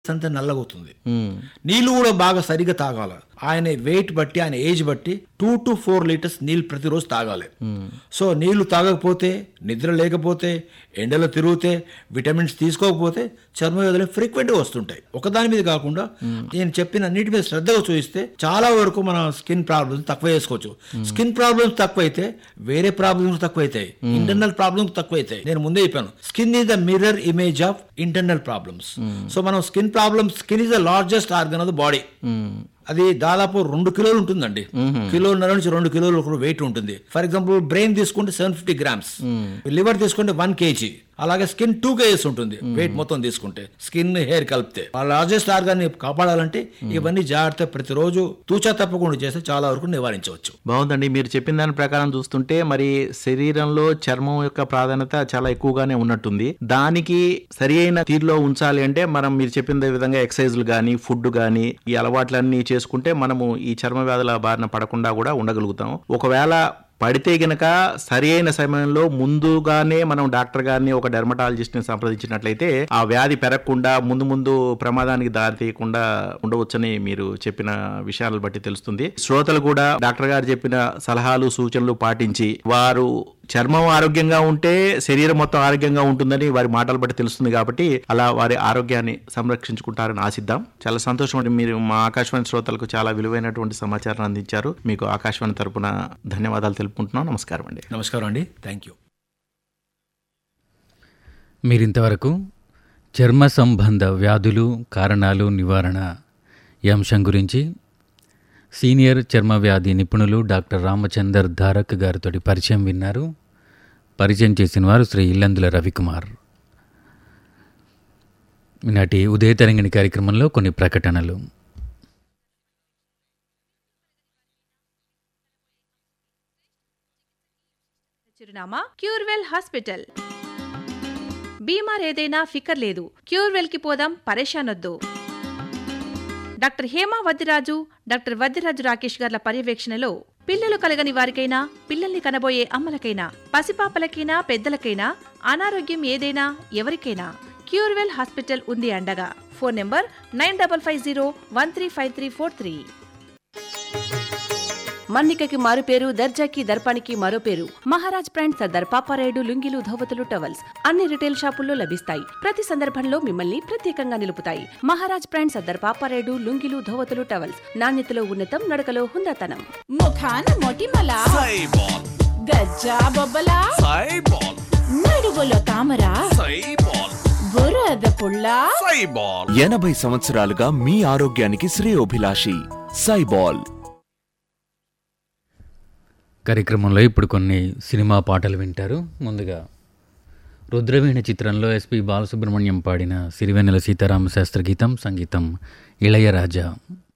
అంతా నల్లగవుతుంది ఉమ్. నీళ్లు కూడా బాగా సరిగా తాగాలి ఆయన వెయిట్ బట్టి ఆయన ఏజ్ బట్టి టూ టు ఫోర్ లీటర్స్ నీళ్ళు ప్రతిరోజు తాగాలి సో నీళ్లు తాగకపోతే నిద్ర లేకపోతే ఎండలో తిరిగితే విటమిన్స్ తీసుకోకపోతే చర్మ వ్యాధులు ఫ్రీక్వెంట్గా వస్తుంటాయి ఒకదాని మీద కాకుండా నేను చెప్పిన అన్నిటి మీద శ్రద్ధగా చూస్తే చాలా వరకు మన స్కిన్ ప్రాబ్లమ్స్ తక్కువ చేసుకోవచ్చు స్కిన్ ప్రాబ్లమ్స్ తక్కువైతే వేరే ప్రాబ్లమ్స్ తక్కువైతాయి ఇంటర్నల్ ప్రాబ్లమ్స్ తక్కువైతాయి నేను ముందే చెప్పాను skin is the mirror image of internal problems so మనం skin problems skin is the largest organ of the body um. అది దాదాపు రెండు కిలోలు ఉంటుందండి కిలోన్నర నుంచి రెండు కిలోలు వెయిట్ ఉంటుంది ఫర్ ఎగ్జాంపుల్ బ్రెయిన్ తీసుకుంటే సెవెన్ ఫిఫ్టీ గ్రామ్స్ లివర్ తీసుకుంటే వన్ కేజీ అలాగే స్కిన్ టూ కేజీస్ ఉంటుంది వెయిట్ మొత్తం తీసుకుంటే స్కిన్ హెయిర్ కలిపితే ఆ లార్జెస్ట్ ఆర్గాన్ని కాపాడాలంటే ఇవన్నీ జాగ్రత్త ప్రతిరోజు తూచా తప్పకుండా చేస్తే చాలా వరకు నివారించవచ్చు బాగుందండి మీరు చెప్పిన దాని ప్రకారం చూస్తుంటే మరి శరీరంలో చర్మం యొక్క ప్రాధాన్యత చాలా ఎక్కువగానే ఉన్నట్టుంది దానికి సరి అయిన తీరులో ఉంచాలి అంటే మనం మీరు చెప్పిన విధంగా ఎక్సర్సైజ్లు కానీ ఫుడ్ కానీ ఈ అలవాట్లన్నీ చేసుకుంటే మనము ఈ చర్మ వ్యాధుల బారిన పడకుండా కూడా ఉండగలుగుతాం ఒకవేళ పడితే గనక సరి అయిన సమయంలో ముందుగానే మనం డాక్టర్ గారిని ఒక డెర్మటాలజిస్ట్ ని సంప్రదించినట్లయితే ఆ వ్యాధి పెరగకుండా ముందు ముందు ప్రమాదానికి దారి తీయకుండా ఉండవచ్చని మీరు చెప్పిన విషయాలను బట్టి తెలుస్తుంది శ్రోతలు కూడా డాక్టర్ గారు చెప్పిన సలహాలు సూచనలు పాటించి వారు చర్మం ఆరోగ్యంగా ఉంటే శరీరం మొత్తం ఆరోగ్యంగా ఉంటుందని వారి మాటలు బట్టి తెలుస్తుంది కాబట్టి అలా వారి ఆరోగ్యాన్ని సంరక్షించుకుంటారని ఆశిద్దాం చాలా సంతోషం అండి మీరు మా ఆకాశవాణి శ్రోతలకు చాలా విలువైనటువంటి సమాచారం అందించారు మీకు ఆకాశవాణి తరపున ధన్యవాదాలు తెలుపుకుంటున్నాం నమస్కారం అండి నమస్కారం అండి థ్యాంక్ యూ మీరింతవరకు చర్మ సంబంధ వ్యాధులు కారణాలు నివారణ ఈ అంశం గురించి సీనియర్ చర్మ వ్యాధి నిపుణులు డాక్టర్ రామచందర్ ధారక్ గారితో పరిచయం విన్నారు పరిచయం చేసిన వారు శ్రీ ఇల్లందుల రవికుమార్ ఈనాటి ఉదయ తరంగిణి కార్యక్రమంలో కొన్ని ప్రకటనలు చిరునామా క్యూర్వెల్ హాస్పిటల్ బీమార్ ఏదైనా ఫికర్ లేదు క్యూర్వెల్ కి పోదాం పరేషానొద్దు డాక్టర్ హేమా వద్దిరాజు డాక్టర్ వద్దిరాజు రాకేష్ గార్ల పర్యవేక్షణలో పిల్లలు కలగని వారికైనా పిల్లల్ని కనబోయే అమ్మలకైనా పసిపాపలకైనా పెద్దలకైనా అనారోగ్యం ఏదైనా ఎవరికైనా క్యూర్వెల్ హాస్పిటల్ ఉంది అండగా phone number nine double five zero one three five three four three మన్నికకి మారు పేరు దర్జాకి దర్పానికి మరో పేరు మహారాజ్ బ్రాండ్ సర్దార్ పాపారాయుడు లుంగిలు ధోవతులు టవల్స్ అన్ని రిటైల్ షాపుల్లో లభిస్తాయి ప్రతి సందర్భంలో మిమ్మల్ని ప్రత్యేకంగా నిలుపుతాయి మహారాజ్ బ్రాండ్ సర్దార్ పాపారాయుడు లుంగిలు ధోవతులు టవల్స్ నాణ్యతలో ఉన్నతం నడకలో హుందాతనం ముఖాన మొటిమల సైబాల్ గజ్జా బొబ్బల సైబాల్ నడుగులో తామర సైబాల్ బురద పుల్ల సైబాల్ ఎనభై సంవత్సరాలుగా మీ ఆరోగ్యానికి శ్రేయోభిలాషి సైబాల్ కార్యక్రమంలో ఇప్పుడు కొన్ని సినిమా పాటలు వింటారు ముందుగా రుద్రవీణ చిత్రంలో ఎస్పి బాలసుబ్రహ్మణ్యం పాడిన సిరివెన్నెల సీతారామ శాస్త్ర గీతం సంగీతం ఇళయరాజా